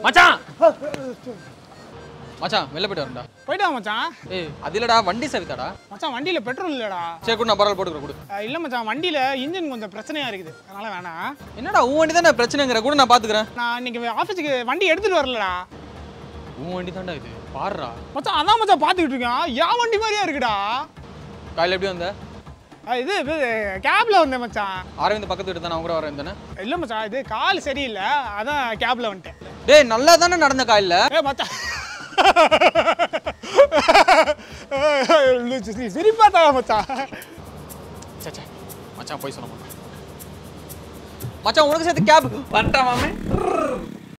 மச்சான் மச்சான் வெளில போயிட்டு வரேன்டா போயிட்டா மச்சான் ஏய் அது இல்லடா வண்டி சவித்தாடா மச்சான் வண்டியில பெட்ரோல் இல்லடா சரி கூட நான் பரவாயில்ல போட்டுக்கிறேன் கொடு அஹ் இல்ல மச்சான் வண்டியில இன்ஜின் கொஞ்சம் பிரச்சனையா இருக்குது அதனால வேணாம் என்னடா உன் வண்டி தானே பிரச்சனைங்கிற கூட நான் பாத்துக்கிறேன் நான் இன்னைக்கு ஆஃபீஸுக்கு வண்டி எடுத்துட்டு வரலடா உன் வண்டி தான்டா இது பாடுறா மச்சான் அதான் மச்சான் பார்த்துக்கிட்டு இருக்கேன் என் வண்டி மாதிரியா இருக்குடா காலையில் எப்படி வந்த அஹ் இது இது கேப்ல வந்தேன் மச்சான் அரவிந்த் பக்கத்து வீட்டு தானே அவங்க கூட வரேன் தானே இல்ல மச்சான் இது கால் சரியில்லை அதான் கேப்ல வந்துட்டேன் டேய் நல்லா தானே நடந்த காலையில் ஏ மச்சான் சிரிப்பா தான் மச்சான் சச்சா மச்சான் போய் சொன்ன மாட்டான் மச்சான் உனக்கு சேர்த்து கேப் வந்துட்டான் மாமே